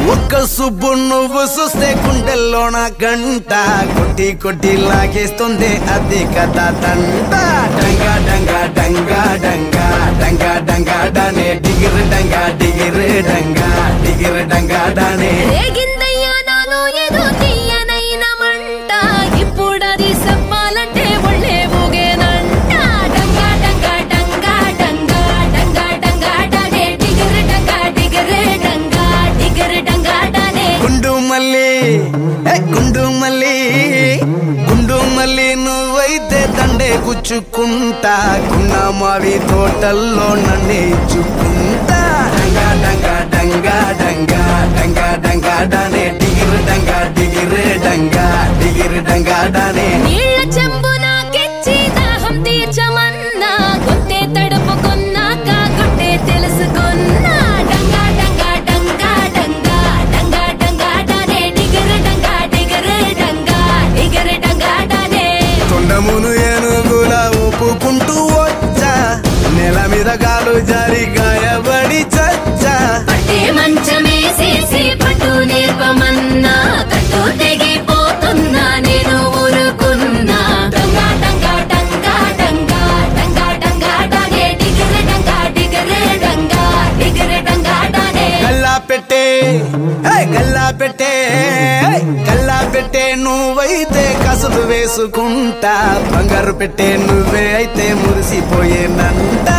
ఒక్క సుబ్బు నువ్వు చూస్తే గుండెల్లోన గంట కొట్టి కొట్టి లాగేస్తుంది అది కదా తంట డంగా డంగా డంగా డంగా డంగా డంగా డానే డిగిరి డంగా డిగిరి డంగా డిగిరి డంగా డానే రేగిందయ్యా నాలో ఏదో తీయనైన మంట ఇప్పుడది చెప్పాలంటే ఒళ్ళే ఊగేనంట డంగా డంగా డంగా డంగా డంగా డంగా డానే డిగర్ డంగా డిగర్ డంగా డిగర్ డంగా డానే గుండు మల్లి ఏ గుండు మల్లి గుండు మల్లి నువ్వైతే దండే గుచ్చుకుంటా గున్న మావి తోటల్లో నన్నే ఇచ్చుకుంటా డంగా డంగా డంగా డంగా డంగా డంగా డానే డిగిరి డంగా డిగిరి డంగా డిగిరి డంగా డానే నీళ్ళ చెంబు నాకెచ్చి దాహం తీర్చమన్నా గుట్టే తడుపుకున్నాక గుట్టే తెలుసుకున్నా డంగా డంగా డంగా డంగా డంగా డంగా డానే డిగర్ డంగా డిగర్ డంగా డిగర్ డంగా డానే తొండమును ఏనుగులా ఊపుకుంటూ వచ్చా నెల మీద కాలు జారి గాయబడి చచ్చా పట్టే మంచమేసేసి పట్టు నేర్పమన్నా కట్టు తెగిపోతున్నా నేను ఊరుకున్నా డంగా డంగా డంగా డంగా డంగా డంగా డానే డిగర్ డంగా డిగర్ డంగా డిగర్ డంగా డానే గల్లా పెట్టే ఏ గల్లా పెట్టే ఏ గల్లా పెట్టే నువ్వైతే కసులు వేసుకుంటా బంగారు పెట్టే నువ్వే అయితే మురిసిపోయేనంట